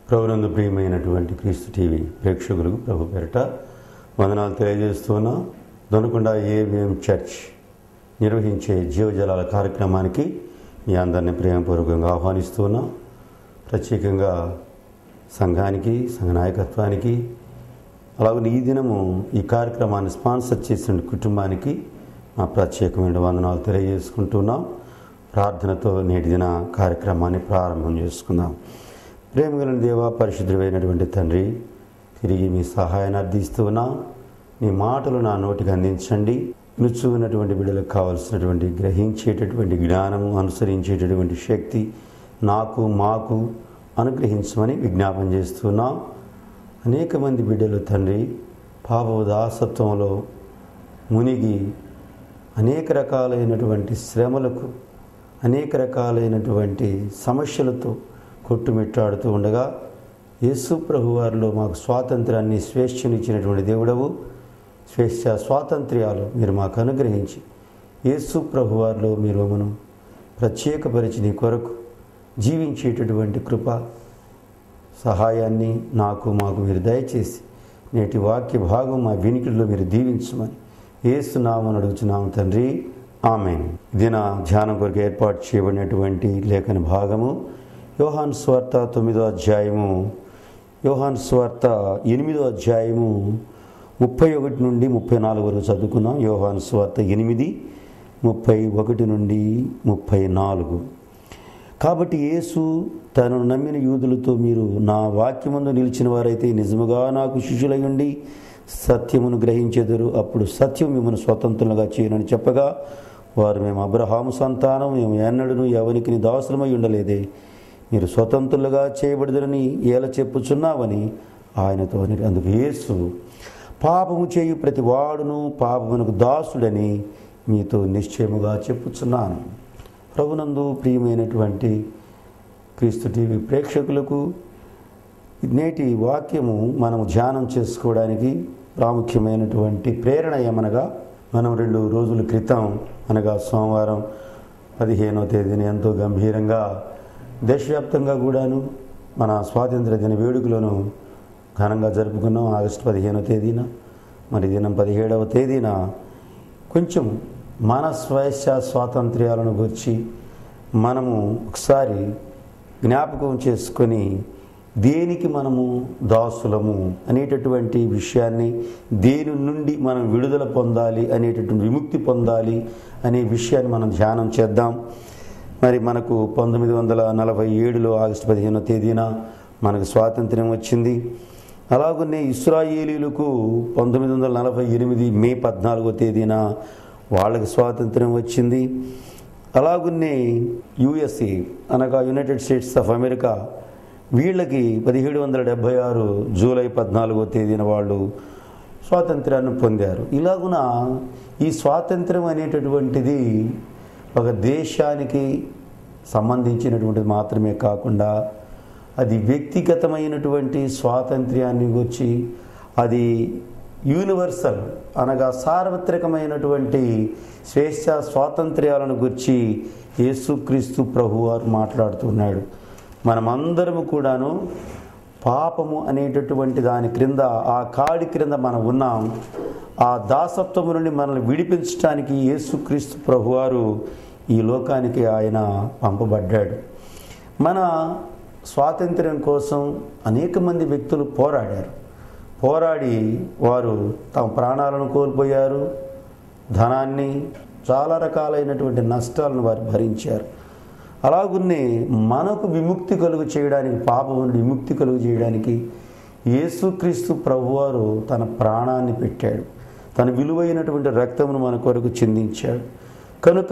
ప్రభునందు ప్రియమైనటువంటి క్రీస్తు టీవీ ప్రేక్షకులకు ప్రభు పేరిట వందనాలు తెలియజేస్తున్నా దొనకొండ ఏవిఎం చర్చ్ నిర్వహించే జీవజలాల కార్యక్రమానికి మీ అందరినీ ప్రేమపూర్వకంగా ఆహ్వానిస్తున్నా ప్రత్యేకంగా సంఘానికి సంఘ నాయకత్వానికి అలాగే ఈ దినము ఈ కార్యక్రమాన్ని స్పాన్సర్ చేసిన కుటుంబానికి మా ప్రత్యేకమైన వందనాలు తెలియజేసుకుంటున్నాం ప్రార్థనతో నేటి దిన కార్యక్రమాన్ని ప్రారంభం చేసుకుందాం ప్రేమగల దేవ పరిశుద్ధుడైనటువంటి తండ్రి తిరిగి మీ సహాయాన్ని అర్థిస్తున్నా మీ మాటలు నా నోటికి అందించండి నుచ్చుకున్నటువంటి బిడ్డలకు కావలసినటువంటి గ్రహించేటటువంటి జ్ఞానము అనుసరించేటటువంటి శక్తి నాకు మాకు అనుగ్రహించమని విజ్ఞాపన చేస్తున్నా అనేక మంది బిడ్డలు తండ్రి పాప దాసత్వంలో మునిగి అనేక రకాలైనటువంటి శ్రమలకు అనేక రకాలైనటువంటి సమస్యలతో కొట్టుమిట్టాడుతూ ఉండగా యేసు ప్రభు వారిలో మాకు స్వాతంత్రాన్ని స్వేచ్ఛనిచ్చినటువంటి దేవుడవు స్వేచ్ఛ స్వాతంత్ర్యాలు మీరు మాకు అనుగ్రహించి యేసు ప్రభు వారిలో మీరు మమ్మను ప్రత్యేకపరిచి నీ కొరకు జీవించేటటువంటి కృప సహాయాన్ని నాకు మాకు మీరు దయచేసి నేటి వాక్య భాగం మా వినికిడిలో మీరు దీవించమని ఏసునామని అడుగుతున్నాము తండ్రి ఆమెన్ దిన ధ్యానం కొరకు ఏర్పాటు చేయబడినటువంటి లేఖన భాగము యోహాన్ స్వార్త తొమ్మిదో అధ్యాయము యోహాన్ స్వార్త ఎనిమిదో అధ్యాయము ముప్పై ఒకటి నుండి ముప్పై నాలుగు వరకు చదువుకున్నాం యోహాన్ స్వార్త ఎనిమిది ముప్పై ఒకటి నుండి ముప్పై నాలుగు కాబట్టి యేసు తనను నమ్మిన యూదులతో మీరు నా వాక్యమందు నిలిచిన వారైతే నిజముగా నాకు శిష్యులై ఉండి సత్యమును గ్రహించెదరు అప్పుడు సత్యం మిమ్మల్ని స్వతంత్రులుగా చేయనని చెప్పగా వారు మేము అబ్రహాము సంతానం మేము ఎన్నడను ఎవరికి దాసులమై ఉండలేదే మీరు స్వతంత్రులుగా చేయబడదని ఏల చెప్పుచున్నావని ఆయనతో అని అందుకు యేసు పాపము చేయు ప్రతి వాడును పాపమునకు దాసుడని మీతో నిశ్చయముగా చెప్పుచున్నాను ప్రభునందు ప్రియమైనటువంటి క్రీస్తు టీవీ ప్రేక్షకులకు నేటి వాక్యము మనం ధ్యానం చేసుకోవడానికి ప్రాముఖ్యమైనటువంటి ప్రేరణ ఏమనగా మనం రెండు రోజుల క్రితం అనగా సోమవారం పదిహేనో తేదీన ఎంతో గంభీరంగా దేశవ్యాప్తంగా కూడాను మన స్వాతంత్ర దిన వేడుకలను ఘనంగా జరుపుకున్నాం ఆగస్టు పదిహేనో తేదీన మరి దినం పదిహేడవ తేదీన కొంచెం మన స్వేచ్ఛ స్వాతంత్ర్యాలను గురించి మనము ఒకసారి జ్ఞాపకం చేసుకొని దేనికి మనము దాసులము అనేటటువంటి విషయాన్ని దేని నుండి మనం విడుదల పొందాలి అనేటటువంటి విముక్తి పొందాలి అనే విషయాన్ని మనం ధ్యానం చేద్దాం మరి మనకు పంతొమ్మిది వందల నలభై ఏడులో ఆగస్టు పదిహేనో తేదీన మనకు స్వాతంత్ర్యం వచ్చింది అలాగనే ఇస్రాయేలీలకు పంతొమ్మిది వందల నలభై ఎనిమిది మే పద్నాలుగో తేదీన వాళ్ళకి స్వాతంత్ర్యం వచ్చింది అలాగున్నే యుఎస్ఏ అనగా యునైటెడ్ స్టేట్స్ ఆఫ్ అమెరికా వీళ్ళకి పదిహేడు వందల డెబ్భై ఆరు జూలై పద్నాలుగో తేదీన వాళ్ళు స్వాతంత్ర్యాన్ని పొందారు ఇలాగున ఈ స్వాతంత్ర్యం అనేటటువంటిది ఒక దేశానికి సంబంధించినటువంటిది మాత్రమే కాకుండా అది వ్యక్తిగతమైనటువంటి స్వాతంత్ర్యాన్ని గురించి అది యూనివర్సల్ అనగా సార్వత్రికమైనటువంటి స్వేచ్ఛ స్వాతంత్ర్యాలను గురించి యేసుక్రీస్తు ప్రభువారు మాట్లాడుతున్నాడు మనమందరము కూడాను పాపము అనేటటువంటి దాని క్రింద ఆ కాడి క్రింద మనం ఉన్నాం ఆ దాసత్వము నుండి మనల్ని విడిపించడానికి యేసుక్రీస్తు ప్రభువారు ఈ లోకానికి ఆయన పంపబడ్డాడు మన స్వాతంత్ర్యం కోసం అనేక మంది వ్యక్తులు పోరాడారు పోరాడి వారు తమ ప్రాణాలను కోల్పోయారు ధనాన్ని చాలా రకాలైనటువంటి నష్టాలను వారు భరించారు అలాగున్నే మనకు విముక్తి కలుగు చేయడానికి పాపం నుండి విముక్తి కలుగు చేయడానికి యేసుక్రీస్తు ప్రభువారు తన ప్రాణాన్ని పెట్టాడు తన విలువైనటువంటి రక్తమును మన కొరకు చిందించాడు కనుక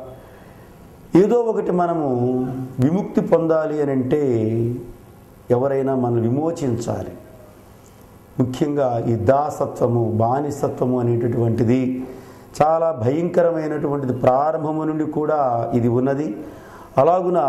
ఏదో ఒకటి మనము విముక్తి పొందాలి అని అంటే ఎవరైనా మనల్ని విమోచించాలి ముఖ్యంగా ఈ దాసత్వము బానిసత్వము అనేటటువంటిది చాలా భయంకరమైనటువంటిది ప్రారంభము నుండి కూడా ఇది ఉన్నది అలాగున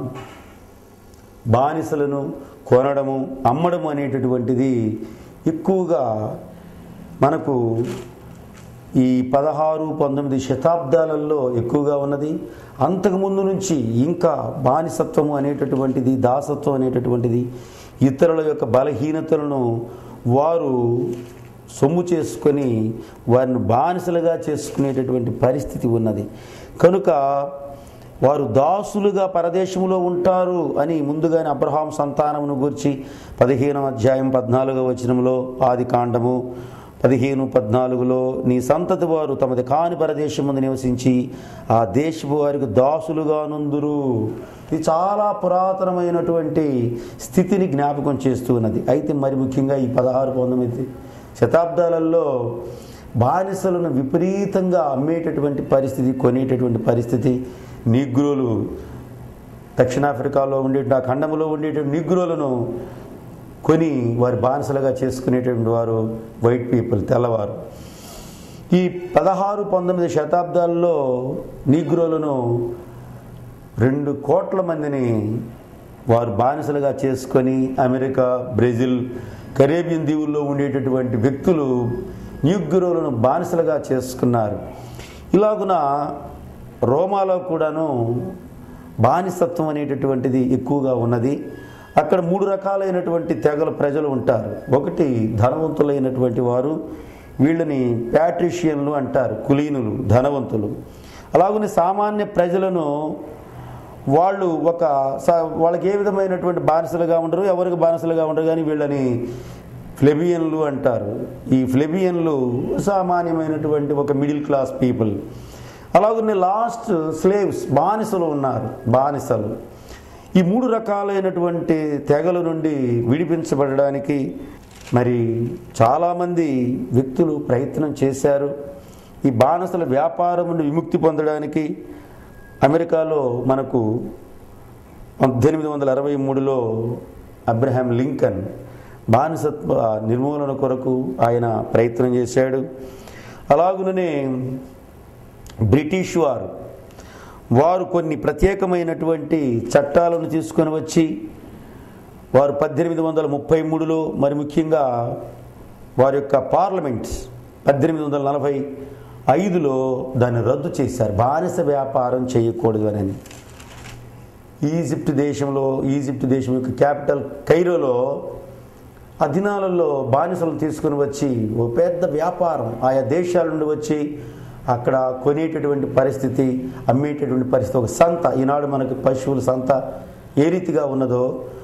బానిసలను కొనడము అమ్మడము అనేటటువంటిది ఎక్కువగా మనకు ఈ పదహారు పంతొమ్మిది శతాబ్దాలలో ఎక్కువగా ఉన్నది అంతకుముందు నుంచి ఇంకా బానిసత్వము అనేటటువంటిది దాసత్వం అనేటటువంటిది ఇతరుల యొక్క బలహీనతలను వారు సొమ్ము చేసుకొని వారిని బానిసలుగా చేసుకునేటటువంటి పరిస్థితి ఉన్నది కనుక వారు దాసులుగా పరదేశంలో ఉంటారు అని ముందుగానే అబ్రహాం సంతానమును గురించి పదిహేనవ అధ్యాయం పద్నాలుగవ వచనంలో ఆది కాండము పదిహేను పద్నాలుగులో నీ సంతతి వారు తమది కాని పరదేశం ముందు నివసించి ఆ దేశపు వారికి దాసులుగా నుందురు ఇది చాలా పురాతనమైనటువంటి స్థితిని జ్ఞాపకం చేస్తూ ఉన్నది అయితే మరి ముఖ్యంగా ఈ పదహారు పంతొమ్మిది శతాబ్దాలలో బానిసలను విపరీతంగా అమ్మేటటువంటి పరిస్థితి కొనేటటువంటి పరిస్థితి నీగ్రోలు దక్షిణాఫ్రికాలో ఉండే ఆ ఖండంలో ఉండేటువంటి నిగ్రోలను కొని వారి బానిసలుగా చేసుకునేటువంటి వారు వైట్ పీపుల్ తెల్లవారు ఈ పదహారు పంతొమ్మిది శతాబ్దాల్లో నీగ్రోలను రెండు కోట్ల మందిని వారు బానిసలుగా చేసుకొని అమెరికా బ్రెజిల్ కరేబియన్ దీవుల్లో ఉండేటటువంటి వ్యక్తులు న్యూగ్రోలను బానిసలుగా చేసుకున్నారు ఇలాగున రోమాలో కూడాను బానిసత్వం అనేటటువంటిది ఎక్కువగా ఉన్నది అక్కడ మూడు రకాలైనటువంటి తెగల ప్రజలు ఉంటారు ఒకటి ధనవంతులైనటువంటి వారు వీళ్ళని ప్యాట్రిషియన్లు అంటారు కులీనులు ధనవంతులు అలాగనే సామాన్య ప్రజలను వాళ్ళు ఒక స- వాళ్ళకి ఏ విధమైనటువంటి బానిసలుగా ఉండరు ఎవరికి బానిసలుగా ఉండరు కానీ వీళ్ళని ఫ్లెబియన్లు అంటారు ఈ ఫ్లెబియన్లు సామాన్యమైనటువంటి ఒక మిడిల్ క్లాస్ పీపుల్ అలాగనే లాస్ట్ స్లేవ్స్ బానిసలు ఉన్నారు బానిసలు ఈ మూడు రకాలైనటువంటి తెగల నుండి విడిపించబడడానికి మరి చాలామంది వ్యక్తులు ప్రయత్నం చేశారు ఈ బానిసల వ్యాపారం నుండి విముక్తి పొందడానికి అమెరికాలో మనకు పద్దెనిమిది వందల అరవై మూడులో అబ్రహాం లింకన్ బానిసత్వ నిర్మూలన కొరకు ఆయన ప్రయత్నం చేశాడు అలాగుననే బ్రిటిష్ వారు వారు కొన్ని ప్రత్యేకమైనటువంటి చట్టాలను తీసుకొని వచ్చి వారు పద్దెనిమిది వందల ముప్పై మూడులో మరి ముఖ్యంగా వారి యొక్క పార్లమెంట్స్ పద్దెనిమిది వందల నలభై ఐదులో దాన్ని రద్దు చేశారు బానిస వ్యాపారం చేయకూడదు అని ఈజిప్ట్ దేశంలో ఈజిప్ట్ దేశం యొక్క క్యాపిటల్ కైరోలో ఆ దినాలలో బానిసలు తీసుకుని వచ్చి ఓ పెద్ద వ్యాపారం ఆయా దేశాల నుండి వచ్చి అక్కడ కొనేటటువంటి పరిస్థితి అమ్మేటటువంటి పరిస్థితి ఒక సంత ఈనాడు మనకి పశువుల సంత ఏ రీతిగా ఉన్నదో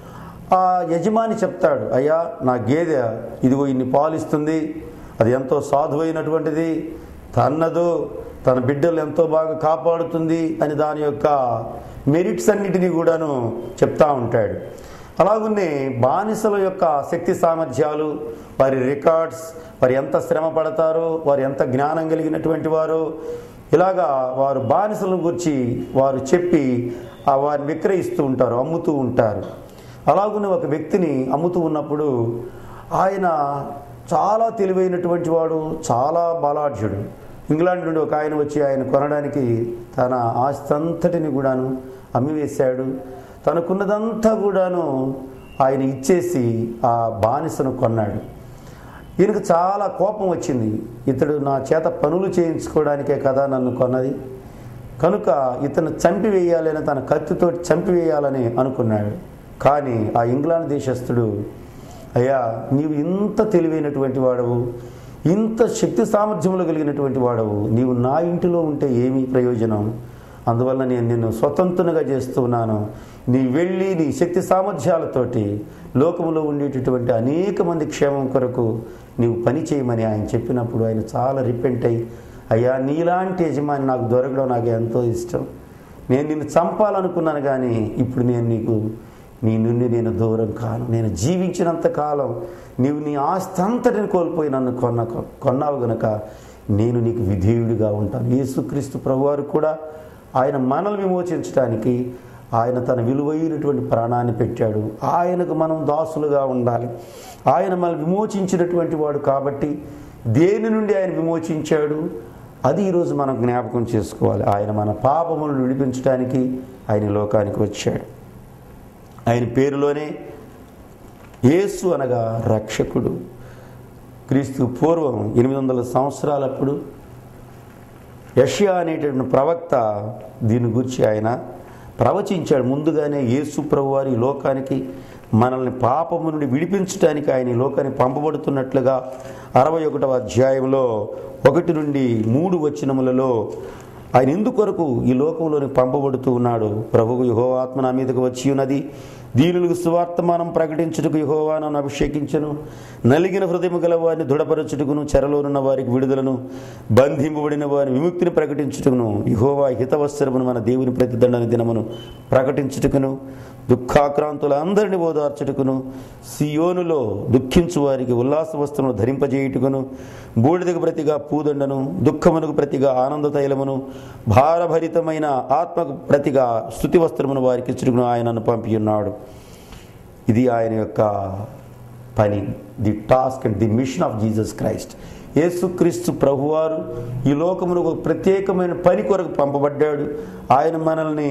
ఆ యజమాని చెప్తాడు అయ్యా నా గేదె ఇదిగో ఇన్ని పాలు ఇస్తుంది అది ఎంతో సాధువైనటువంటిది తన్నదు తన బిడ్డలు ఎంతో బాగా కాపాడుతుంది అని దాని యొక్క మెరిట్స్ అన్నిటినీ కూడాను చెప్తా ఉంటాడు అలాగున్నే బానిసల యొక్క శక్తి సామర్థ్యాలు వారి రికార్డ్స్ వారు ఎంత శ్రమ పడతారో వారు ఎంత జ్ఞానం కలిగినటువంటి వారు ఇలాగా వారు బానిసలను గురించి వారు చెప్పి ఆ వారిని విక్రయిస్తూ ఉంటారు అమ్ముతూ ఉంటారు అలాగున్న ఒక వ్యక్తిని అమ్ముతూ ఉన్నప్పుడు ఆయన చాలా తెలివైనటువంటి వాడు చాలా బలాఢ్యుడు ఇంగ్లాండ్ నుండి ఒక ఆయన వచ్చి ఆయన కొనడానికి తన ఆస్తి అంతటిని కూడాను అమ్మివేశాడు తనకున్నదంతా కూడాను ఆయన ఇచ్చేసి ఆ బానిసను కొన్నాడు ఈయనకు చాలా కోపం వచ్చింది ఇతడు నా చేత పనులు చేయించుకోవడానికే కదా నన్ను కొన్నది కనుక ఇతను చంపివేయాలని తన కత్తితో చంపివేయాలని అనుకున్నాడు కానీ ఆ ఇంగ్లాండ్ దేశస్థుడు అయ్యా నీవు ఇంత తెలివైనటువంటి వాడవు ఇంత శక్తి సామర్థ్యములు కలిగినటువంటి వాడవు నీవు నా ఇంటిలో ఉంటే ఏమి ప్రయోజనం అందువల్ల నేను నిన్ను స్వతంత్రునిగా చేస్తున్నాను నీ వెళ్ళి నీ శక్తి సామర్థ్యాలతోటి లోకములో ఉండేటటువంటి అనేక మంది క్షేమం కొరకు నీవు పని చేయమని ఆయన చెప్పినప్పుడు ఆయన చాలా రిపెంట్ అయ్యి అయ్యా నీలాంటి యజమాని నాకు దొరకడం నాకు ఎంతో ఇష్టం నేను నిన్ను చంపాలనుకున్నాను కానీ ఇప్పుడు నేను నీకు నీ నుండి నేను దూరం కాను నేను జీవించినంత కాలం నీవు నీ ఆస్తి అంతటిని కోల్పోయి నన్ను కొన్న కొన్నావు గనుక నేను నీకు విధేయుడిగా ఉంటాను యేసుక్రీస్తు ప్రభువారు కూడా ఆయన మనల్ని విమోచించడానికి ఆయన తన విలువైనటువంటి ప్రాణాన్ని పెట్టాడు ఆయనకు మనం దాసులుగా ఉండాలి ఆయన మనల్ని విమోచించినటువంటి వాడు కాబట్టి దేని నుండి ఆయన విమోచించాడు అది ఈరోజు మనం జ్ఞాపకం చేసుకోవాలి ఆయన మన పాపములను విడిపించడానికి ఆయన ఈ లోకానికి వచ్చాడు ఆయన పేరులోనే యేసు అనగా రక్షకుడు క్రీస్తు పూర్వం ఎనిమిది వందల సంవత్సరాలప్పుడు యష్యా అనేటటువంటి ప్రవక్త దీని గురించి ఆయన ప్రవచించాడు ముందుగానే యేసు ప్రభువారి ఈ లోకానికి మనల్ని పాపము నుండి విడిపించడానికి ఆయన ఈ లోకాన్ని పంపబడుతున్నట్లుగా అరవై ఒకటవ అధ్యాయంలో ఒకటి నుండి మూడు వచనములలో ఆయన ఎందుకొరకు ఈ లోకంలోని పంపబడుతూ ఉన్నాడు ప్రభువు యహోవాత్మ నా మీదకు వచ్చి ఉన్నది దీనులకు సువార్తమానం ప్రకటించుటకు యహోవా నన్ను అభిషేకించను నలిగిన హృదయము గల వారిని దృఢపరచుటకును చెరలోనున్న వారికి విడుదలను బంధింపబడిన వారిని విముక్తిని ప్రకటించుటకును యహోవా హితవస్త్రమును మన దేవుని ప్రతిదండన దినమును ప్రకటించుటకును దుఃఖాక్రాంతుల అందరిని ఓదార్చుటకును సియోనులో దుఃఖించు వారికి ఉల్లాస వస్త్రమును ధరింపజేయుటకును బూడిదకు ప్రతిగా పూదండను దుఃఖమునకు ప్రతిగా ఆనంద తైలమును భారభరితమైన ఆత్మకు ప్రతిగా స్థుతి వస్త్రమును వారికి ఇచ్చుటకును ఆయనను పంపి ఉన్నాడు ఇది ఆయన యొక్క పని the task and the mission of Jesus Christ యేసుక్రీస్తు ప్రభువారు ఈ లోకమును ఒక ప్రత్యేకమైన పని కొరకు పంపబడ్డాడు ఆయన మనల్ని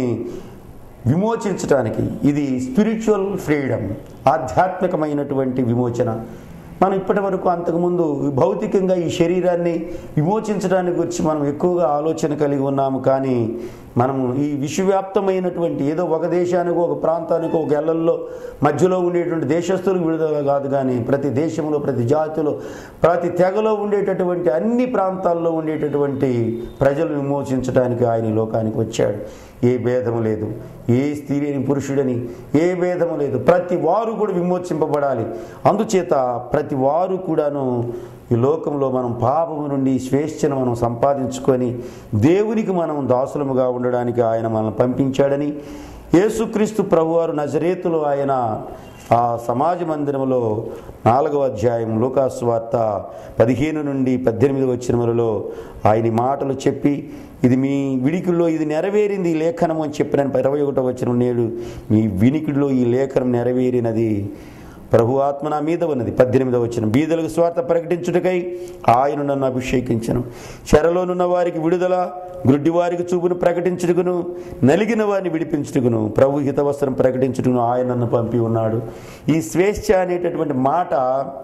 విమోచించడానికి ఇది స్పిరిచువల్ ఫ్రీడమ్ ఆధ్యాత్మికమైనటువంటి విమోచన మనం ఇప్పటి వరకు అంతకుముందు భౌతికంగా ఈ శరీరాన్ని విమోచించడానికి గురించి మనం ఎక్కువగా ఆలోచన కలిగి ఉన్నాము కానీ మనము ఈ విశ్వవ్యాప్తమైనటువంటి ఏదో ఒక దేశానికి ఒక ప్రాంతానికి ఒక ఎల్లల్లో మధ్యలో ఉండేటువంటి దేశస్తులకు విడుదల కాదు కానీ ప్రతి దేశంలో ప్రతి జాతిలో ప్రతి తెగలో ఉండేటటువంటి అన్ని ప్రాంతాల్లో ఉండేటటువంటి ప్రజలు విమోచించడానికి ఆయన ఈ లోకానికి వచ్చాడు ఏ భేదము లేదు ఏ స్త్రీ అని పురుషుడని ఏ భేదము లేదు ప్రతి వారు కూడా విమోచింపబడాలి అందుచేత ప్రతి వారు కూడాను ఈ లోకంలో మనం పాపము నుండి స్వేచ్ఛను మనం సంపాదించుకొని దేవునికి మనం దాసులముగా ఉండడానికి ఆయన మనల్ని పంపించాడని యేసుక్రీస్తు ప్రభువారు నజరేతులో ఆయన ఆ సమాజ మందిరములో నాలుగవ అధ్యాయం లోకాసు వార్త పదిహేను నుండి పద్దెనిమిది వచ్చినములలో ఆయన ఈ మాటలు చెప్పి ఇది మీ వినికిడిలో ఇది నెరవేరింది ఈ లేఖనము అని చెప్పిన ఇరవై ఒకటో వచ్చిన నేడు మీ వినికిడిలో ఈ లేఖనం నెరవేరినది ప్రభు ఆత్మ నా మీద ఉన్నది పద్దెనిమిదవ వచ్చిన బీదలకు స్వార్థ ప్రకటించుటకై ఆయన నన్ను అభిషేకించను చెరలోనున్న వారికి విడుదల గుడ్డి వారికి చూపును ప్రకటించుటకును నలిగిన వారిని విడిపించుటకును ప్రభు హితవస్త్రం ప్రకటించుటకును ఆయన నన్ను పంపి ఉన్నాడు ఈ స్వేచ్ఛ అనేటటువంటి మాట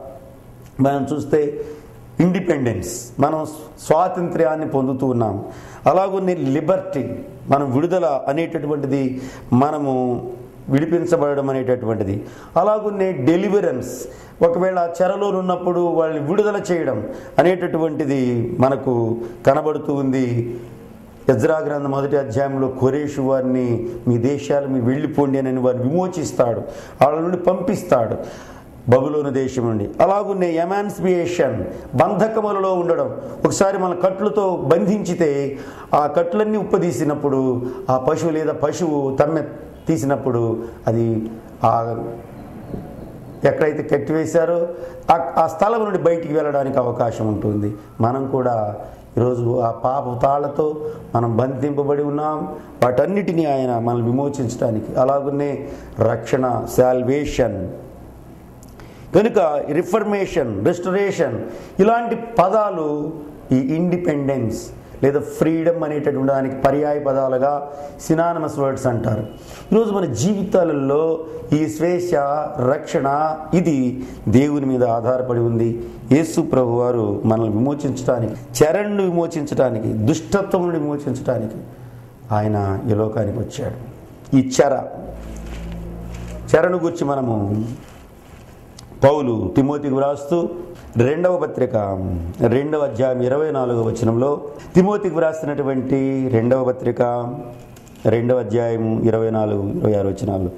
మనం చూస్తే ఇండిపెండెన్స్ మనం స్వాతంత్ర్యాన్ని పొందుతూ ఉన్నాం అలాగనే లిబర్టీ మనం విడుదల అనేటటువంటిది మనము విడిపించబడడం అనేటటువంటిది అలాగున్నే డెలివరెన్స్ ఒకవేళ చెరలో ఉన్నప్పుడు వాళ్ళని విడుదల చేయడం అనేటటువంటిది మనకు కనబడుతూ ఉంది యజ్రా గ్రంథం మొదటి అధ్యాయంలో కొరేషు వారిని మీ దేశాలు మీ వెళ్ళిపోండి అని వారిని విమోచిస్తాడు వాళ్ళ నుండి పంపిస్తాడు బబులోను దేశం నుండి అలాగున్నే ఎమాన్స్పియేషన్ బంధకములలో ఉండడం ఒకసారి మన కట్లతో బంధించితే ఆ కట్లన్నీ ఉప్పదీసినప్పుడు ఆ పశువు లేదా పశువు తమ్మె తీసినప్పుడు అది ఆ ఎక్కడైతే కట్టివేశారో ఆ- ఆ స్థలం నుండి బయటికి వెళ్ళడానికి అవకాశం ఉంటుంది మనం కూడా ఈరోజు ఆ పాప తాళ్లతో మనం బంధింపబడి ఉన్నాం వాటన్నిటినీ ఆయన మనల్ని విమోచించడానికి అలాగనే రక్షణ శాల్వేషన్ కనుక రిఫర్మేషన్ రెస్టరేషన్ ఇలాంటి పదాలు ఈ ఇండిపెండెన్స్ లేదా ఫ్రీడమ్ అనేటటువంటి దానికి పర్యాయ పదాలుగా సినానమస్ వర్డ్స్ అంటారు ఈరోజు మన జీవితాలలో ఈ స్వేచ్ఛ రక్షణ ఇది దేవుని మీద ఆధారపడి ఉంది యేసు ప్రభు వారు మనల్ని విమోచించడానికి చరణ్ను విమోచించడానికి దుష్టత్వం నుండి విమోచించడానికి ఆయన ఈ లోకానికి వచ్చాడు ఈ చెర చెరను గురించి మనము పౌలు తిమోతికి వ్రాస్తూ రెండవ పత్రిక రెండవ అధ్యాయం ఇరవై నాలుగవ వచనంలో తిమోతికి వ్రాస్తున్నటువంటి రెండవ పత్రిక రెండవ అధ్యాయం ఇరవై నాలుగు ఇరవై ఆరు వచనాలు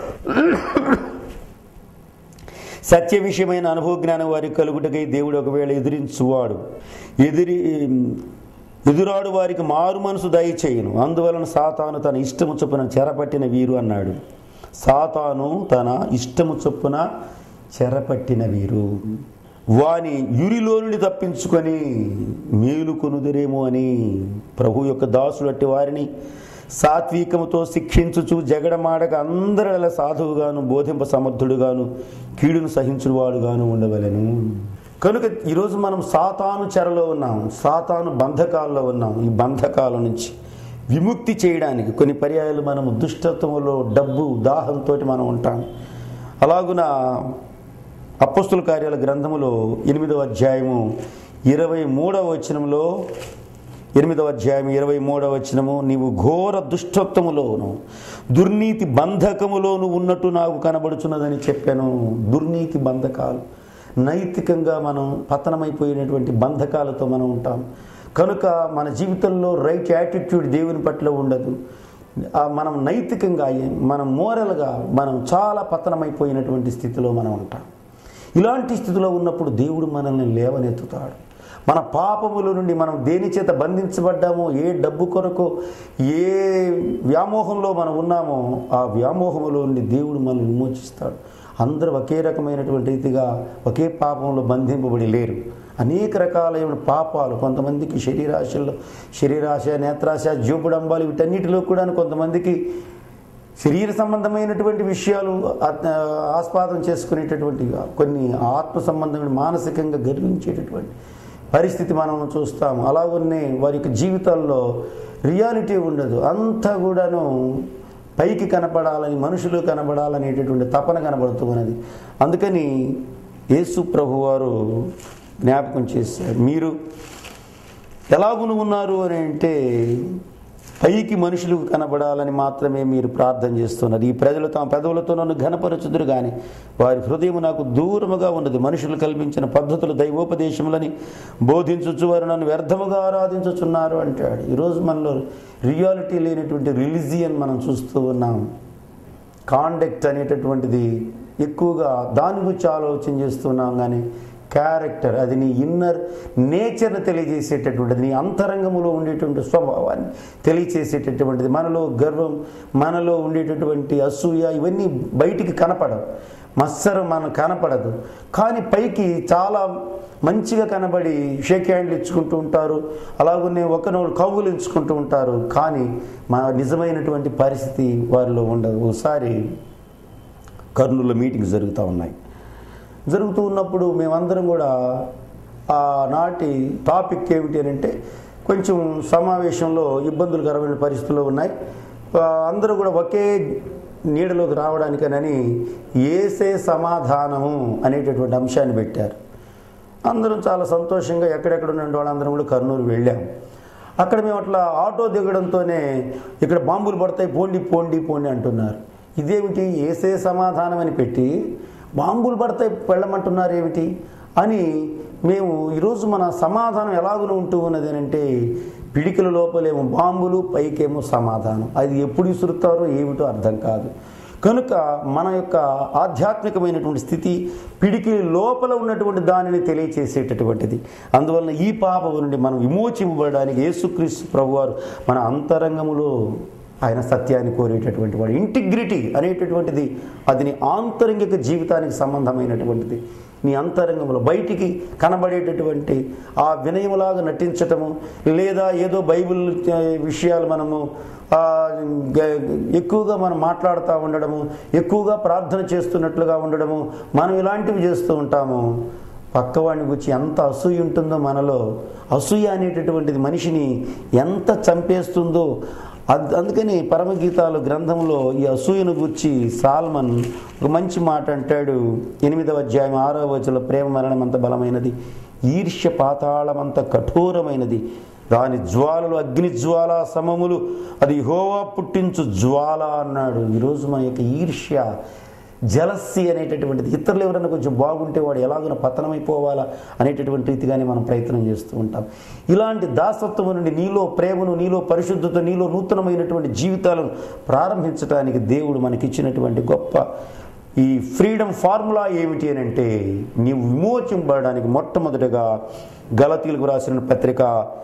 సత్య విషయమైన అనుభవ జ్ఞానం వారికి కలుగుటకై దేవుడు ఒకవేళ ఎదిరించువాడు ఎదిరి ఎదురాడు వారికి మారు మనసు దయచేయను అందువలన సాతాను తన ఇష్టము చొప్పున చెరపట్టిన వీరు అన్నాడు సాతాను తన ఇష్టము చొప్పున చెరపట్టిన వీరు వాని యురిలో నుండి తప్పించుకొని మేలు కొనుదిరేమో అని ప్రభు యొక్క దాసులు అట్టి వారిని సాత్వికముతో శిక్షించుచు జగడమాడక అందరిల సాధువుగాను బోధింప సమర్థుడుగాను కీడును సహించువాడుగాను ఉండవలెను కనుక ఈరోజు మనం సాతాను చెరలో ఉన్నాం సాతాను బంధకాల్లో ఉన్నాం ఈ బంధకాల నుంచి విముక్తి చేయడానికి కొన్ని పర్యాయాలు మనము దుష్టత్వంలో డబ్బు దాహంతో మనం ఉంటాం అలాగున అప్పస్తుల కార్యాల గ్రంథములో ఎనిమిదవ అధ్యాయము ఇరవై మూడవ వచనంలో ఎనిమిదవ అధ్యాయం ఇరవై మూడవ వచనము నీవు ఘోర దుష్టత్వములోను దుర్నీతి బంధకములోను ఉన్నట్టు నాకు కనబడుచున్నదని చెప్పాను దుర్నీతి బంధకాలు నైతికంగా మనం పతనమైపోయినటువంటి బంధకాలతో మనం ఉంటాం కనుక మన జీవితంలో రైట్ యాటిట్యూడ్ దేవుని పట్ల ఉండదు ఆ మనం నైతికంగా మనం మోరల్గా మనం చాలా పతనమైపోయినటువంటి స్థితిలో మనం ఉంటాం ఇలాంటి స్థితిలో ఉన్నప్పుడు దేవుడు మనల్ని లేవనెత్తుతాడు మన పాపముల నుండి మనం దేని చేత బంధించబడ్డామో ఏ డబ్బు కొరకు ఏ వ్యామోహంలో మనం ఉన్నామో ఆ వ్యామోహములో నుండి దేవుడు మనల్ని విమోచిస్తాడు అందరూ ఒకే రకమైనటువంటి రీతిగా ఒకే పాపంలో బంధింపబడి లేరు అనేక రకాలైన పాపాలు కొంతమందికి శరీరాశల్లో శరీరాశ నేత్రాశ జోపుడంబాలు వీటన్నిటిలో కూడా కొంతమందికి శరీర సంబంధమైనటువంటి విషయాలు ఆ- ఆస్పాదం చేసుకునేటటువంటి కొన్ని ఆత్మ సంబంధమైన మానసికంగా గర్వించేటటువంటి పరిస్థితి మనం చూస్తాం అలాగనే వారి యొక్క జీవితాల్లో రియాలిటీ ఉండదు అంతా కూడాను పైకి కనపడాలని మనుషులు కనపడాలనేటటువంటి తపన కనబడుతూ ఉన్నది అందుకని యేసు ప్రభువారు జ్ఞాపకం చేశారు మీరు ఎలాగును ఉన్నారు అని అంటే పైకి మనుషులకు కనబడాలని మాత్రమే మీరు ప్రార్థన చేస్తున్నారు ఈ ప్రజలు తమ పెదవులతో నన్ను ఘనపరచుదురు కానీ వారి హృదయం నాకు దూరముగా ఉన్నది మనుషులు కల్పించిన పద్ధతులు దైవోపదేశములని బోధించుచు వారు నన్ను వ్యర్థముగా ఆరాధించుచున్నారు అంటాడు ఈరోజు మనలో రియాలిటీ లేనటువంటి రిలీజియన్ మనం చూస్తూ ఉన్నాం కాండక్ట్ అనేటటువంటిది ఎక్కువగా దాని గురించి ఆలోచన చేస్తున్నాం కానీ క్యారెక్టర్ అది నీ ఇన్నర్ నేచర్ని తెలియజేసేటటువంటిది నీ అంతరంగములో ఉండేటువంటి స్వభావాన్ని తెలియచేసేటటువంటిది మనలో గర్వం మనలో ఉండేటటువంటి అసూయ ఇవన్నీ బయటికి కనపడవు మత్సరం మనకు కనపడదు కానీ పైకి చాలా మంచిగా కనబడి షేక్ హ్యాండ్లు ఇచ్చుకుంటూ ఉంటారు అలాగనే ఒకనొకరు కవ్వులు ఇచ్చుకుంటూ ఉంటారు కానీ మన నిజమైనటువంటి పరిస్థితి వారిలో ఉండదు ఒకసారి కర్నూలులో మీటింగ్స్ జరుగుతూ ఉన్నాయి జరుగుతూ ఉన్నప్పుడు మేమందరం కూడా ఆ నాటి టాపిక్ ఏమిటి అని అంటే కొంచెం సమావేశంలో ఇబ్బందులకరమైన పరిస్థితులు ఉన్నాయి ఆ, అందరూ కూడా ఒకే నీడలోకి రావడానికనని ఏసే సమాధానము అనేటటువంటి అంశాన్ని పెట్టారు అందరం చాలా సంతోషంగా ఎక్కడెక్కడ ఉన్న వాళ్ళందరం కూడా కర్నూలు వెళ్ళాం అక్కడ మేము అట్లా ఆటో దిగడంతోనే ఇక్కడ బాంబులు పడతాయి పోండి పోండి పోండి అంటున్నారు ఇదేమిటి ఏసే సమాధానం అని పెట్టి బాంబులు పడతాయి వెళ్ళమంటున్నారు ఏమిటి అని మేము ఈరోజు మన సమాధానం ఎలాగున ఉంటూ ఉన్నది అని అంటే పిడికిల లోపలేమో బాంబులు పైకేమో సమాధానం అది ఎప్పుడు విసురుతారో ఏమిటో అర్థం కాదు కనుక మన యొక్క ఆధ్యాత్మికమైనటువంటి స్థితి పిడికి లోపల ఉన్నటువంటి దానిని తెలియచేసేటటువంటిది అందువలన ఈ పాపం నుండి మనం విమోచింపబడడానికి యేసుక్రీస్తు ప్రభువారు మన అంతరంగములో ఆయన సత్యాన్ని కోరేటటువంటి వాడు ఇంటిగ్రిటీ అనేటటువంటిది అది నీ ఆంతరంగిక జీవితానికి సంబంధమైనటువంటిది నీ అంతరంగంలో బయటికి కనబడేటటువంటి ఆ వినయములాగా నటించటము లేదా ఏదో బైబిల్ ఆ, విషయాలు మనము ఆ, గ- ఎక్కువగా మనం మాట్లాడుతూ ఉండడము ఎక్కువగా ప్రార్థన చేస్తున్నట్లుగా ఉండడము మనం ఇలాంటివి చేస్తూ ఉంటాము పక్కవాడిని గురించి ఎంత అసూయ ఉంటుందో మనలో అసూయ అనేటటువంటిది మనిషిని ఎంత చంపేస్తుందో అద్- అందుకని పరమగీతాలు గ్రంథంలో ఈ అసూయను గురించి సాల్మన్ ఒక మంచి మాట అంటాడు ఎనిమిదవ అధ్యాయం ఆరవ వచనంలో ప్రేమ మరణం అంత బలమైనది ఈర్ష్య పాతాళమంత కఠోరమైనది దాని జ్వాలలు అగ్ని జ్వాల సమములు అది హోవా పుట్టించు జ్వాల అన్నాడు ఈరోజు మన యొక్క ఈర్ష్య జలస్సి అనేటటువంటిది ఇతరులు ఎవరైనా కొంచెం బాగుంటే వాడు ఎలాగైనా పతనమైపోవాలా అనేటటువంటి రీతిగానే మనం ప్రయత్నం చేస్తూ ఉంటాం ఇలాంటి దాసత్వం నుండి నీలో ప్రేమను నీలో పరిశుద్ధత నీలో నూతనమైనటువంటి జీవితాలను ప్రారంభించడానికి దేవుడు మనకిచ్చినటువంటి గొప్ప ఈ ఫ్రీడమ్ ఫార్ములా ఏమిటి అని అంటే నీవు విమోచింపబడడానికి మొట్టమొదటిగా గలతీలకు రాసిన పత్రిక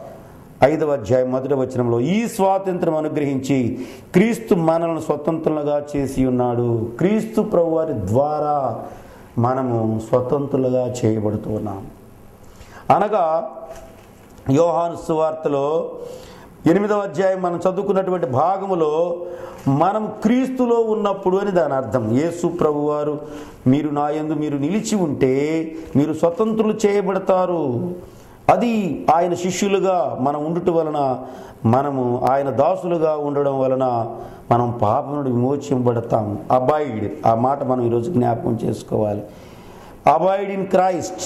ఐదవ అధ్యాయం మొదటి వచనంలో ఈ స్వాతంత్రం అనుగ్రహించి క్రీస్తు మనలను స్వతంత్రులుగా చేసి ఉన్నాడు క్రీస్తు ప్రభువారి ద్వారా మనము స్వతంత్రులుగా చేయబడుతూ ఉన్నాం అనగా యోహాను సువార్తలో ఎనిమిదవ అధ్యాయం మనం చదువుకున్నటువంటి భాగములో మనం క్రీస్తులో ఉన్నప్పుడు అని దాని అర్థం యేసు ప్రభువారు మీరు నా యందు మీరు నిలిచి ఉంటే మీరు స్వతంత్రులు చేయబడతారు అది ఆయన శిష్యులుగా మనం ఉండుట వలన మనము ఆయన దాసులుగా ఉండడం వలన మనం పాపం నుండి విమోచింపబడతాం అబాయిడ్ ఆ మాట మనం ఈరోజు జ్ఞాపకం చేసుకోవాలి అబాయిడ్ ఇన్ క్రైస్ట్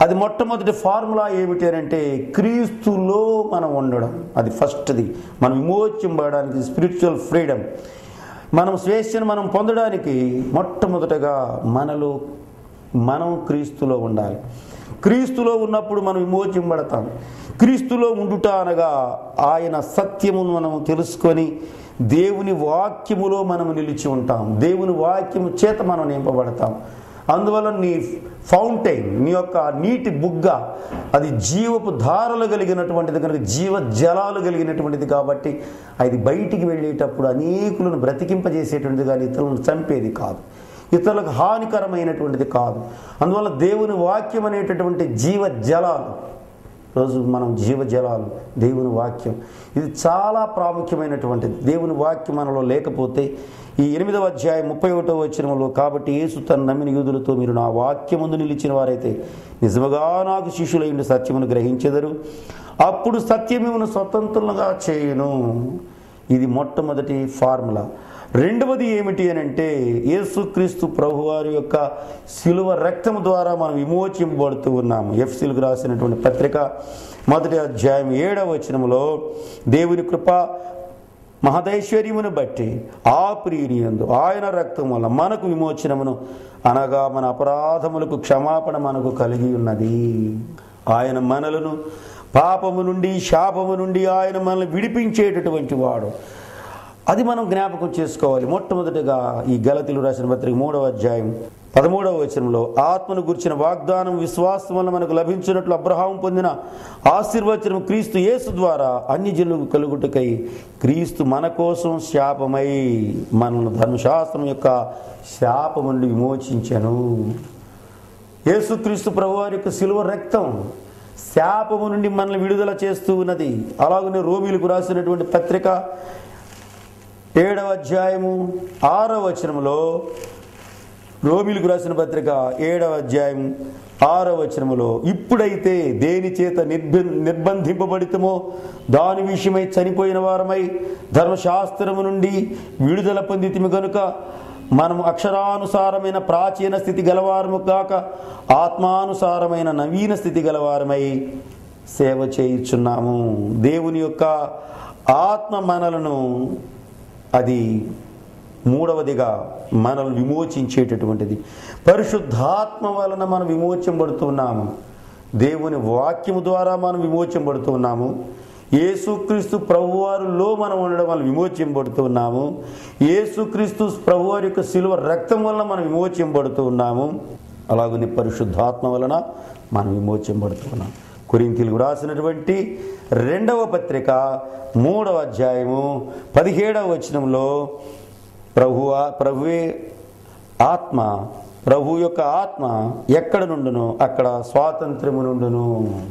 అది మొట్టమొదటి ఫార్ములా ఏమిటి అని అంటే క్రీస్తులో మనం ఉండడం అది ఫస్ట్ది మనం విమోచింపడానికి స్పిరిచువల్ ఫ్రీడమ్ మనం స్వేచ్ఛను మనం పొందడానికి మొట్టమొదటగా మనలో మనం క్రీస్తులో ఉండాలి క్రీస్తులో ఉన్నప్పుడు మనం విమోచింపడతాం క్రీస్తులో ఉండుట అనగా ఆయన సత్యమును మనం తెలుసుకొని దేవుని వాక్యములో మనం నిలిచి ఉంటాం దేవుని వాక్యము చేత మనం నింపబడతాం అందువల్ల నీ ఫౌంటైన్ నీ యొక్క నీటి బుగ్గ అది జీవపు ధారలు కలిగినటువంటిది కనుక జీవ జలాలు కలిగినటువంటిది కాబట్టి అది బయటికి వెళ్ళేటప్పుడు అనేకులను బ్రతికింపజేసేటువంటిది కానీ ఇతరులను చంపేది కాదు ఇతరులకు హానికరమైనటువంటిది కాదు అందువల్ల దేవుని వాక్యం అనేటటువంటి జీవ జలాలు రోజు మనం జీవజలాలు దేవుని వాక్యం ఇది చాలా ప్రాముఖ్యమైనటువంటిది దేవుని వాక్యం మనలో లేకపోతే ఈ ఎనిమిదవ అధ్యాయం ముప్పై ఒకటో వచ్చినలో కాబట్టి యేసు తన నమ్మిన యూదులతో మీరు నా వాక్యముందు నిలిచిన వారైతే నిజముగా నాకు శిష్యులైన సత్యమును గ్రహించెదరు అప్పుడు సత్యమేమును స్వతంత్రులుగా చేయను ఇది మొట్టమొదటి ఫార్ములా రెండవది ఏమిటి అని అంటే యేసుక్రీస్తు ప్రభువారి యొక్క శిలువ రక్తము ద్వారా మనం విమోచింపబడుతూ ఉన్నాము ఎఫ్సీలకు రాసినటువంటి పత్రిక మొదటి అధ్యాయం ఏడవ వచనములో దేవుని కృప మహదైశ్వర్యమును బట్టి ఆ ప్రియుని యందు ఆయన రక్తం వల్ల మనకు విమోచనమును అనగా మన అపరాధములకు క్షమాపణ మనకు కలిగి ఉన్నది ఆయన మనలను పాపము నుండి శాపము నుండి ఆయన మనల్ని విడిపించేటటువంటి వాడు అది మనం జ్ఞాపకం చేసుకోవాలి మొట్టమొదటిగా ఈ గలతిలు రాసిన పత్రిక మూడవ అధ్యాయం పదమూడవ వచనంలో ఆత్మను గుర్చిన వాగ్దానం విశ్వాసం వల్ల మనకు లభించినట్లు అబ్రహాం పొందిన ఆశీర్వచనం క్రీస్తు యేసు ద్వారా అన్ని జనులకు కలుగుటకై క్రీస్తు మన కోసం శాపమై మనల్ని ధర్మశాస్త్రం యొక్క శాపం నుండి విమోచించను యేసుక్రీస్తు ప్రభువారి యొక్క శిలువ రక్తం శాపము నుండి మనల్ని విడుదల చేస్తూ ఉన్నది అలాగనే రోమిలకు రాసినటువంటి పత్రిక ఏడవ అధ్యాయము ఆరవ వచనములో రోమిలకు రాసిన పత్రిక ఏడవ అధ్యాయం ఆరవ వచనములో ఇప్పుడైతే దేని చేత నిర్బ నిర్బంధింపబడితమో దాని విషయమై చనిపోయిన వారమై ధర్మశాస్త్రము నుండి విడుదల పొందితిమి గనుక మనం అక్షరానుసారమైన ప్రాచీన స్థితి గలవారము కాక ఆత్మానుసారమైన నవీన స్థితి గలవారమై సేవ చేయుచున్నాము దేవుని యొక్క ఆత్మ మనలను అది మూడవదిగా మనల్ని విమోచించేటటువంటిది పరిశుద్ధాత్మ వలన మనం విమోచింపబడుతున్నాము దేవుని వాక్యము ద్వారా మనం విమోచింపబడుతున్నాము యేసుక్రీస్తు ప్రభువారిలో మనం ఉండడం వల్ల విమోచింపబడుతున్నాము యేసుక్రీస్తు ప్రభువారి యొక్క శిలువ రక్తం వలన మనం విమోచింపబడుతున్నాము అలాగనే పరిశుద్ధాత్మ వలన మనం విమోచింపబడుతున్నాం కొరింతీలకు రాసినటువంటి రెండవ పత్రిక మూడవ అధ్యాయము పదిహేడవ వచనంలో ప్రభువా ప్రభువే ఆత్మ ప్రభు యొక్క ఆత్మ ఎక్కడ నుండును అక్కడ స్వాతంత్రము నుండును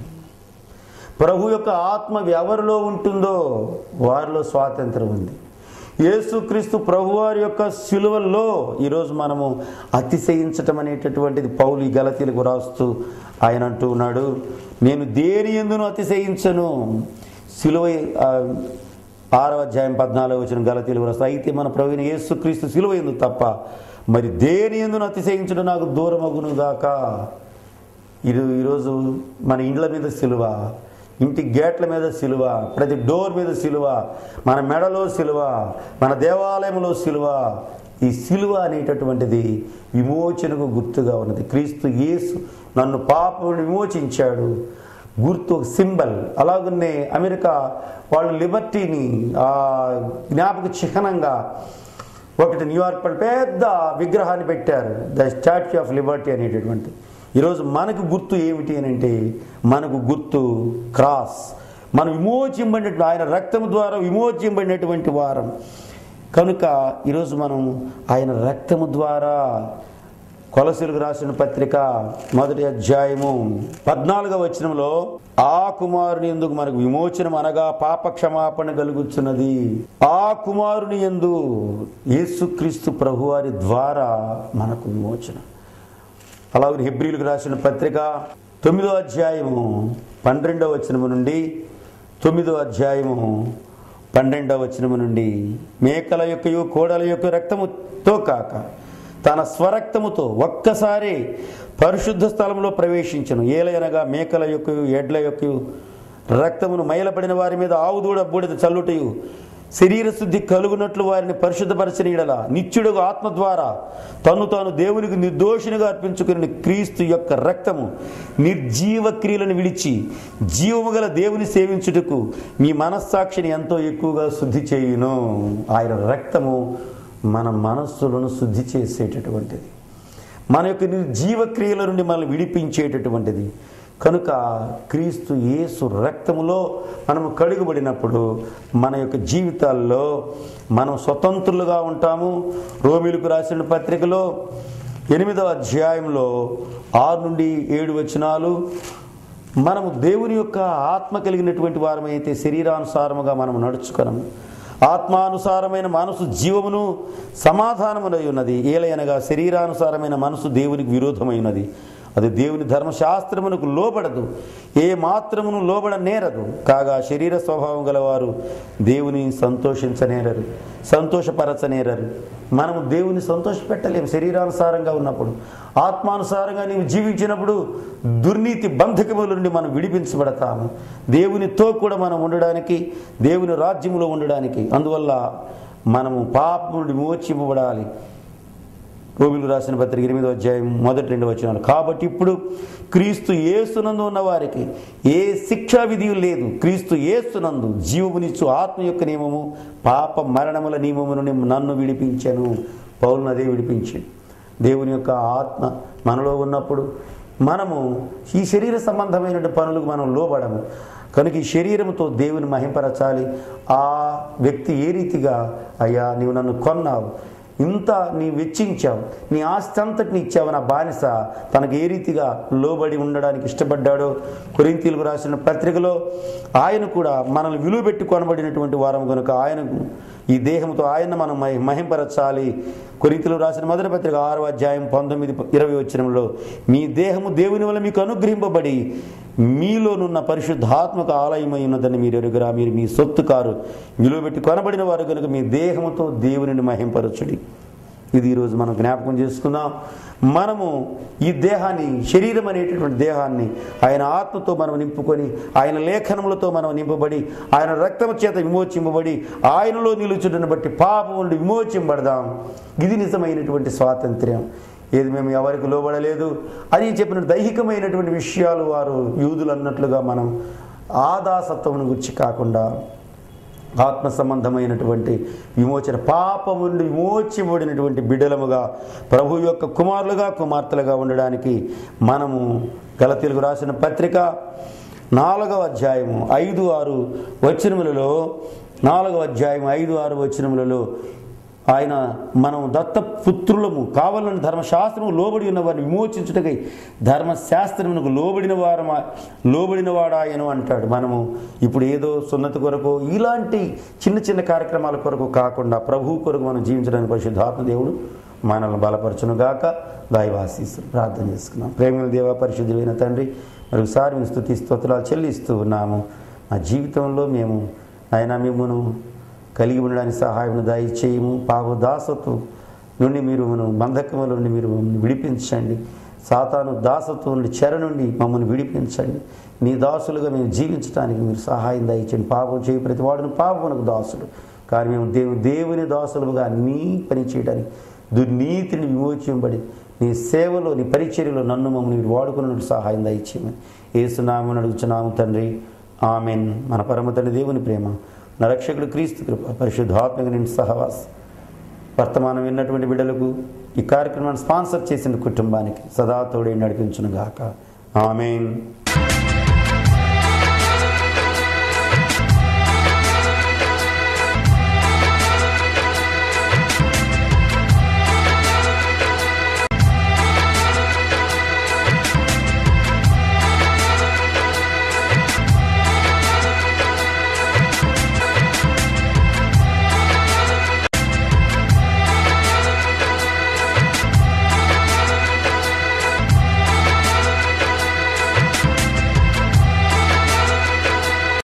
ప్రభు యొక్క ఆత్మ ఎవరిలో ఉంటుందో వారిలో స్వాతంత్రం ఉంది యేసుక్రీస్తు ప్రభువారి యొక్క శిలువల్లో ఈరోజు మనము అతిశయించటం అనేటటువంటిది పౌలు ఈ గలతీలకు రాస్తూ ఆయన అంటూ ఉన్నాడు నేను దేని ఎందును అతిశయించను శిలువ ఆ, ఆరవ అధ్యాయం పద్నాలుగు వచ్చిన గలతీలు రాస్తూ అయితే మన ప్రవీణ యేసుక్రీస్తు శిలువ ఎందు తప్ప మరి దేని ఎందును అతిశయించడం నాకు దూరమగును గాక ఇది ఈరోజు మన ఇండ్ల మీద సిలువ ఇంటి గేట్ల మీద సిలువ ప్రతి డోర్ మీద సిలువ మన మెడలో సిలువ మన దేవాలయంలో సిలువ ఈ సిలువ అనేటటువంటిది విమోచనకు గుర్తుగా ఉన్నది క్రీస్తు యేసు నన్ను పాపం విమోచించాడు గుర్తు ఒక సింబల్ అలాగనే అమెరికా వాళ్ళు లిబర్టీని ఆ జ్ఞాపక చిహ్నంగా ఒకటి న్యూయార్క్ పల్లి పెద్ద విగ్రహాన్ని పెట్టారు ద స్టాచ్యూ ఆఫ్ లిబర్టీ అనేటటువంటి ఈరోజు మనకు గుర్తు ఏమిటి అని అంటే మనకు గుర్తు క్రాస్ మనం విమోచింపడినట్టు ఆయన రక్తం ద్వారా విమోచింపడినటువంటి వారం కనుక ఈరోజు మనం ఆయన రక్తము ద్వారా కొలసీలకు రాసిన పత్రిక మొదటి అధ్యాయము పద్నాలుగవ వచనంలో ఆ కుమారుని ఎందుకు మనకు విమోచనం అనగా పాప క్షమాపణ కలుగుతున్నది ఆ కుమారుని ఎందు యేసుక్రీస్తు ప్రభువారి ద్వారా మనకు విమోచన అలాగే హెబ్రిలకు రాసిన పత్రిక తొమ్మిదో అధ్యాయము పన్నెండవ వచనము నుండి తొమ్మిదో అధ్యాయము పన్నెండవ వచనము నుండి మేకల యొక్కయు కోడల యొక్క రక్తముతో కాక తన స్వరక్తముతో ఒక్కసారి పరిశుద్ధ స్థలంలో ప్రవేశించను ఏలయనగా మేకల యొక్క ఎడ్ల యొక్క రక్తమును మైలపడిన వారి మీద ఆవుదూడ బూడిద చల్లుటయు శరీర శుద్ధి కలుగునట్లు వారిని పరిశుద్ధపరచిన యెడల నిత్యుడుగా ఆత్మ ద్వారా తను తాను దేవునికి నిర్దోషినిగా అర్పించుకుని క్రీస్తు యొక్క రక్తము నిర్జీవ క్రియలను విడిచి జీవము గల దేవుని సేవించుటకు మీ మనస్సాక్షిని ఎంతో ఎక్కువగా శుద్ధి చేయును ఆయన రక్తము మన మనస్సులను శుద్ధి చేసేటటువంటిది మన యొక్క నిర్జీవ క్రియల నుండి మనల్ని విడిపించేటటువంటిది కనుక క్రీస్తు యేసు రక్తములో మనము కడుగుబడినప్పుడు మన యొక్క జీవితాల్లో మనం స్వతంత్రులుగా ఉంటాము రోమిలకు రాసిన పత్రికలో ఎనిమిదవ అధ్యాయంలో ఆరు నుండి ఏడు వచనాలు మనము దేవుని యొక్క ఆత్మ కలిగినటువంటి వారమైతే శరీరానుసారముగా మనం నడుచుకొనము ఆత్మానుసారమైన మనసు జీవమును సమాధానమునై ఉన్నది ఏలయనగా శరీరానుసారమైన మనసు దేవునికి విరోధమైనది అది దేవుని ధర్మశాస్త్రమునకు లోబడదు ఏ మాత్రమును లోబడ నేరదు కాగా శరీర స్వభావం గలవారు దేవుని సంతోషించనేరరు సంతోషపరచనేరరు మనము దేవుని సంతోషపెట్టలేము శరీరానుసారంగా ఉన్నప్పుడు ఆత్మానుసారంగా నీవు జీవించినప్పుడు దుర్నీతి బంధకముల నుండి మనం విడిపించబడతాము దేవునితో కూడా మనం ఉండడానికి దేవుని రాజ్యములో ఉండడానికి అందువల్ల మనము పాపం నుండి మోచింపబడాలి రోమిలు రాసిన పత్రిక ఎనిమిదో అధ్యాయం మొదటి రెండు వచనాలు కాబట్టి ఇప్పుడు క్రీస్తు ఏసునందు ఉన్న వారికి ఏ శిక్షా విధి లేదు క్రీస్తు ఏసునందు జీవమునిచ్చు ఆత్మ యొక్క నియమము పాప మరణముల నియమము నుండి నన్ను విడిపించాను పౌరుని అదే విడిపించాడు దేవుని యొక్క ఆత్మ మనలో ఉన్నప్పుడు మనము ఈ శరీర సంబంధమైన పనులకు మనం లోబడము కనుక ఈ శరీరంతో దేవుని మహింపరచాలి ఆ వ్యక్తి ఏ రీతిగా అయ్యా నీవు నన్ను కొన్నావు ఇంత నీ వెచ్చించావు నీ ఆస్తి అంతటిని ఇచ్చావు నా బానిస తనకు ఏ రీతిగా లోబడి ఉండడానికి ఇష్టపడ్డాడో కొరింతీలకు రాసిన పత్రికలో ఆయన కూడా మనల్ని విలువ పెట్టి కొనబడినటువంటి వారం కనుక ఆయనకు ఈ దేహంతో ఆయన మనం మహి- మహింపరచాలి కొరింతలు రాసిన మొదటి పత్రిక ఆరో అధ్యాయం పంతొమ్మిది ఇరవై వచ్చినంలో మీ దేహము దేవుని వల్ల మీకు అనుగ్రహింపబడి మీలోనున్న పరిశుద్ధాత్మక ఆలయమై ఉన్నదని మీరు ఎరుగురా మీరు మీ సొత్తు కారు విలువ పెట్టి కొనబడిన వారు కనుక మీ దేహముతో దేవునిని మహింపరచుడి ఇది ఈరోజు మనం జ్ఞాపకం చేసుకుందాం మనము ఈ దేహాన్ని శరీరం అనేటటువంటి దేహాన్ని ఆయన ఆత్మతో మనం నింపుకొని ఆయన లేఖనములతో మనం నింపబడి ఆయన రక్తము చేత విమోచింపబడి ఆయనలో నిలుచుటను బట్టి పాపం నుండి విమోచింపబడదాం ఇది నిజమైనటువంటి స్వాతంత్ర్యం ఏది మేము ఎవరికి లోబడలేదు అని చెప్పిన దైహికమైనటువంటి విషయాలు వారు యూదులు అన్నట్లుగా మనం ఆదాసత్వం గురించి కాకుండా ఆత్మ సంబంధమైనటువంటి విమోచన పాపం నుండి విమోచించబడినటువంటి బిడ్డలముగా ప్రభు యొక్క కుమారులుగా కుమార్తెలుగా ఉండడానికి మనము గలతీలకు రాసిన పత్రిక నాలుగవ అధ్యాయము ఐదు ఆరు వచనములలో నాలుగవ అధ్యాయం ఐదు ఆరు వచనములలో ఆయన మనం దత్తపుత్రులము కావాలని ధర్మశాస్త్రము లోబడి ఉన్న వారిని విమోచించుటకై ధర్మశాస్త్రమునకు లోబడిన వారు లోబడిన వాడాయను అంటాడు మనము ఇప్పుడు ఏదో సున్నతి కొరకు ఇలాంటి చిన్న చిన్న కార్యక్రమాల కొరకు కాకుండా ప్రభు కొరకు మనం జీవించడానికి పరిశుద్ధాత్మ దేవుడు మనల్ని బలపరచును గాక దైవాశీస్సులు ప్రార్థన చేసుకున్నాం ప్రేమ దేవ పరిశుద్ధులైన తండ్రి మరొకసారి మేము స్థుతి స్తోత్రాలు చెల్లిస్తూ ఉన్నాము మా జీవితంలో మేము ఆయన మిమ్మను కలిగి ఉండడానికి సహాయం దయచేయము పాప దాసత్వం నుండి మీరు మనం బంధకముల నుండి మీరు మమ్మల్ని విడిపించండి సాతాను దాసత్వం నుండి చెర నుండి మమ్మల్ని విడిపించండి నీ దాసులుగా మేము జీవించడానికి మీరు సహాయం దయచేయండి పాపం చేయి ప్రతి వాడును పాపమునకు దాసుడు కానీ మేము దేవు దేవుని దాసులుగా నీ పని చేయడానికి దుర్నీతిని విమోచింపబడి నీ సేవలో నీ పరిచర్యలో నన్ను మమ్మల్ని మీరు వాడుకున్నట్టు సహాయం దయచేయమని ఏసునామని అడుగుచున్నాము తండ్రి ఆమెన్ మన పరమ తండ్రి దేవుని ప్రేమ నా రక్షకుడు క్రీస్తు కృప పరిశుద్ధాత్మక నిండి సహవాస్ వర్తమానం విన్నటువంటి బిడ్డలకు ఈ కార్యక్రమాన్ని స్పాన్సర్ చేసిన కుటుంబానికి సదా తోడే నడిపించును గాక ఆమెన్